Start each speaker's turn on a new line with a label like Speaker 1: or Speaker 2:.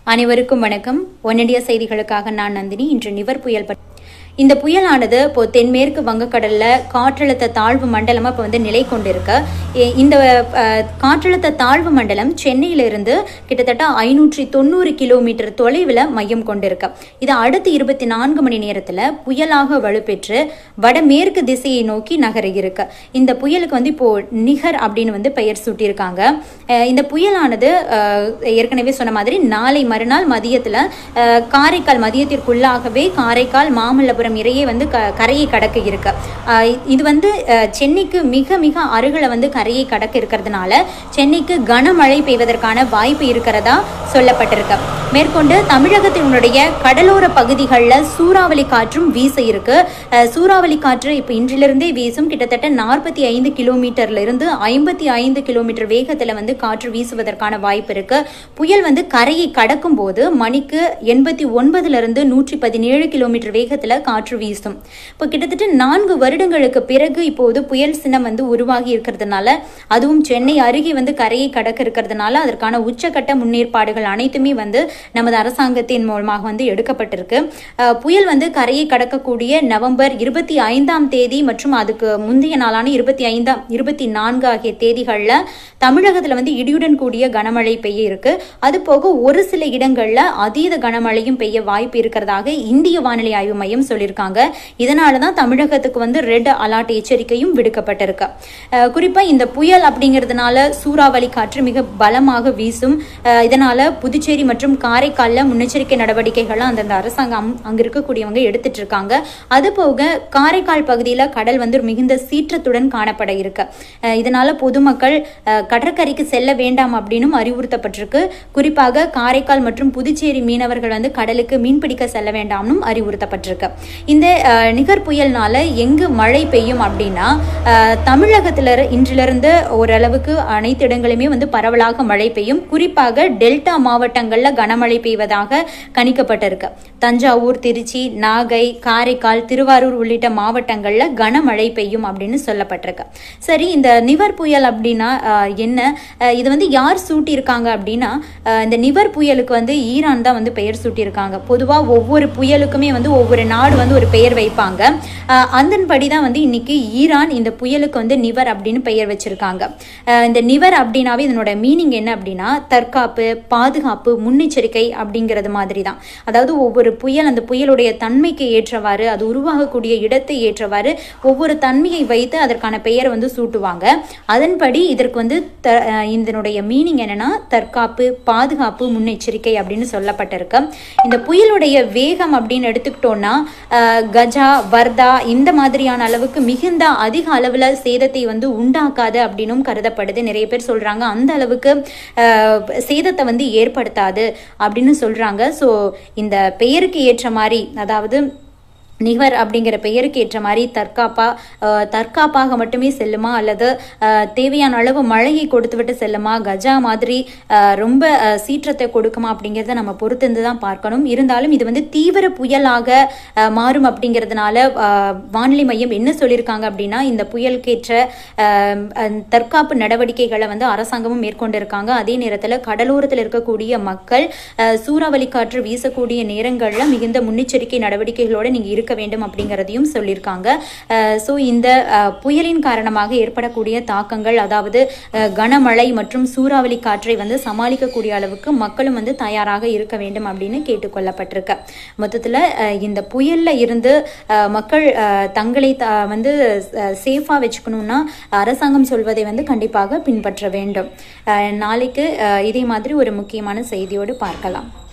Speaker 1: அனைவருக்கும் வணக்கம் ஒன்னிடிய செய்திகளுக்காக நான் நந்தினி இன்று நிவர் புயல் பற்றி இந்த புயலானது இப்போ தென்மேற்கு வங்கக்கடல்ல காற்றழுத்த தாழ்வு மண்டலமா இப்போ வந்து நிலை கொண்டிருக்கு இ- இந்த அஹ், காற்றழுத்த தாழ்வு மண்டலம் சென்னையிலிருந்து கிட்டத்தட்ட ஐநூற்றி தொண்ணூறு கிலோமீட்டர் தொலைவில் மையம் கொண்டிருக்கு இது அடுத்த இருபத்தி நான்கு மணி நேரத்தில் புயலாக வலுப்பெற்று வடமேற்கு திசையை நோக்கி நகர இருக்கு இந்த புயலுக்கு வந்து இப்போ நிகர் அப்படின்னு வந்து பெயர் சூட்டியிருக்காங்க அஹ், இந்த புயலானது அஹ், ஏற்கனவே சொன்ன மாதிரி நாளை மறுநாள் மதியத்தில் காரைக்கால் மதியத்திற்குள்ளாகவே காரைக்கால் மாமல்லபுரம் இடையே வந்து க கரையை கடக்க இருக்கு அஹ், இது வந்து அஹ், சென்னைக்கு மிக மிக அருகில் வந்து கரையை கடக்க இருக்கிறதுனால சென்னைக்கு கனமழை பெய்வதற்கான வாய்ப்பு இருக்கிறதா சொல்லப்பட்டிருக்கு மேற்கொண்டு தமிழகத்தினுடைய கடலோர பகுதிகளில் சூறாவளி காற்றும் வீச இருக்கு அஹ், சூறாவளி காற்று இப்போ இன்றிலிருந்தே வீசும் கிட்டத்தட்ட நாற்பத்தி ஐந்து கிலோமீட்டர்ல இருந்து ஐம்பத்தி ஐந்து கிலோமீட்டர் வேகத்தில் வந்து காற்று வீசுவதற்கான வாய்ப்பு இருக்கு புயல் வந்து கரையை கடக்கும் போது மணிக்கு எண்பத்தி ஒன்பதுல இருந்து நூற்றி பதினேழு கிலோமீட்டர் வேகத்தில் காற்று வீசும் இப்போ கிட்டத்தட்ட நான்கு வருடங்களுக்கு பிறகு இப்போது புயல் சின்னம் வந்து உருவாகி இருக்கிறதுனால அதுவும் சென்னை அருகே வந்து கரையை கடக்க இருக்கிறதுனால அதற்கான உச்சக்கட்ட முன்னேற்பாடுகள் அனைத்துமே வந்து நமது அரசாங்கத்தின் மூலமாக வந்து எடுக்கப்பட்டிருக்கு அஹ், புயல் வந்து கரையை கடக்கக்கூடிய நவம்பர் இருபத்தி ஐந்தாம் தேதி மற்றும் அதுக்கு முந்தைய நாளான இருபத்தி ஐந்தாம் இருபத்தி நான்கு ஆகிய தேதிகளில் தமிழகத்தில் வந்து இடியுடன் கூடிய கனமழை பெய்ய இருக்கு அது போக ஒரு சில இடங்களில் அதீத கனமழையும் பெய்ய வாய்ப்பு இருக்கிறதாக இந்திய வானிலை ஆய்வு மையம் சொல்லியிருக்காங்க இதனால தான் தமிழகத்துக்கு வந்து ரெட் அலர்ட் எச்சரிக்கையும் விடுக்கப்பட்டிருக்கு அஹ், குறிப்பா இந்த புயல் அப்படிங்கிறதுனால சூறாவளி காற்று மிக பலமாக வீசும் அஹ், இதனால புதுச்சேரி மற்றும் காரைக்கால்ல முன்னெச்சரிக்கை நடவடிக்கைகள் அந்தந்த அரசாங்கம் அங்க இருக்கக்கூடியவங்க எடுத்துட்டு இருக்காங்க அது போக காரைக்கால் பகுதியில கடல் வந்து மிகுந்த சீற்றத்துடன் காணப்பட இருக்கு அஹ், இதனால பொதுமக்கள் அஹ், கடற்கரைக்கு செல்ல வேண்டாம் அப்படின்னும் அறிவுறுத்தப்பட்டிருக்கு குறிப்பாக காரைக்கால் மற்றும் புதுச்சேரி மீனவர்கள் வந்து கடலுக்கு மீன்பிடிக்க செல்ல வேண்டாம்னும் அறிவுறுத்தப்பட்டிருக்கு இந்த அஹ், நிகர் புயல்னால எங்கு மழை பெய்யும் அப்படின்னா அஹ், தமிழகத்துல இரு- இன்றிலிருந்து ஓரளவுக்கு அனைத்து இடங்களுமே வந்து பரவலாக மழை பெய்யும் குறிப்பாக டெல்டா மாவட்டங்கள்ல கனமழை பெய்வதாக கணிக்கப்பட்டிருக்கு தஞ்சாவூர் திருச்சி நாகை காரைக்கால் திருவாரூர் உள்ளிட்ட மாவட்டங்கள்ல கனமழை பெய்யும் அப்படின்னு சொல்லப்பட்டிருக்கு சரி இந்த நிவர் புயல் அப்படின்னா அஹ், என்ன அஹ், இது வந்து யார் சூட்டியிருக்காங்க அப்படின்னா அஹ், இந்த நிவர் புயலுக்கு வந்து ஈரான் தான் வந்து பெயர் சூட்டியிருக்காங்க பொதுவாக ஒவ்வொரு புயலுக்குமே வந்து ஒவ்வொரு நாடு வந்து ஒரு பெயர் வைப்பாங்க அஹ், அதன்படி தான் வந்து இன்னைக்கு ஈரான் இந்த புயலுக்கு வந்து நிவர் அப்படின்னு பெயர் வச்சிருக்காங்க அஹ், இந்த நிவர் அப்படின்னாவே இதனோட மீனிங் என்ன அப்படின்னா தற்காப்பு பாதுகாப்பு முன்னெச்சரிக்கை அப்படிங்கிறது மாதிரி தான் அதாவது ஒவ்வொரு புயல் அந்த புயலுடைய தன்மைக்கு ஏற்றவாறு அது உருவாகக்கூடிய இடத்தை ஏற்றவாறு ஒவ்வொரு தன்மையை வைத்து அதற்கான பெயரை வந்து சூட்டுவாங்க அதன்படி இதற்கு வந்து த அஹ் இதனுடைய மீனிங் என்னன்னா தற்காப்பு பாதுகாப்பு முன்னெச்சரிக்கை அப்படின்னு சொல்லப்பட்டிருக்கு இந்த புயலுடைய வேகம் அப்படின்னு எடுத்துக்கிட்டோம்னா அஹ், கஜா வர்தா இந்த மாதிரியான அளவுக்கு மிகுந்த அதிக அளவில் சேதத்தை வந்து உண்டாக்காது அப்படின்னும் கருதப்படுது நிறைய பேர் சொல்றாங்க அந்த அளவுக்கு அஹ், சேதத்தை வந்து ஏற்படுத்தாது அப்படின்னு சொல்றாங்க ஸோ இந்த பெயருக்கு ஏற்ற மாதிரி அதாவது நிவர் அப்படிங்கிற பெயருக்கு ஏற்ற மாதிரி தற்காப்பா அஹ், தற்காப்பாக மட்டுமே செல்லுமா அல்லது அஹ், தேவையான அளவு மழையை கொடுத்துவிட்டு செல்லுமா கஜா மாதிரி அஹ், ரொம்ப அஹ், சீற்றத்தை கொடுக்குமா அப்படிங்கிறத நம்ம பொறுத்திருந்து தான் பார்க்கணும் இருந்தாலும் இது வந்து தீவிர புயலாக அஹ், மாறும் அப்படிங்கிறதுனால அஹ், வானிலை மையம் என்ன சொல்லியிருக்காங்க அப்படின்னா இந்த புயலுக்கேற்ற அஹ், அஹ், தற்காப்பு நடவடிக்கைகளை வந்து அரசாங்கமும் மேற்கொண்டிருக்காங்க அதே நேரத்தில் கடலோரத்தில் இருக்கக்கூடிய மக்கள் அஹ், சூறாவளி காற்று வீசக்கூடிய நேரங்களில் மிகுந்த முன்னெச்சரிக்கை நடவடிக்கைகளோடு நீங்கள் இருக்க வேண்டும் அப்படிங்கிறதையும் சொல்லியிருக்காங்க ஸோ இந்த அஹ், புயலின் காரணமாக ஏற்படக்கூடிய தாக்கங்கள் அதாவது அஹ், கனமழை மற்றும் சூறாவளி காற்றை வந்து சமாளிக்கக்கூடிய அளவுக்கு மக்களும் வந்து தயாராக இருக்க வேண்டும் அப்படின்னு கேட்டுக்கொள்ளப்பட்டிருக்கு மொத்தத்தில் இந்த புயல்ல இருந்து அஹ், மக்கள் அஹ், தங்களை த வந்து சேஃபாக வச்சுக்கணும்னா அரசாங்கம் சொல்வதை வந்து கண்டிப்பாக பின்பற்ற வேண்டும் அஹ், நாளைக்கு அஹ், இதே மாதிரி ஒரு முக்கியமான செய்தியோடு பார்க்கலாம்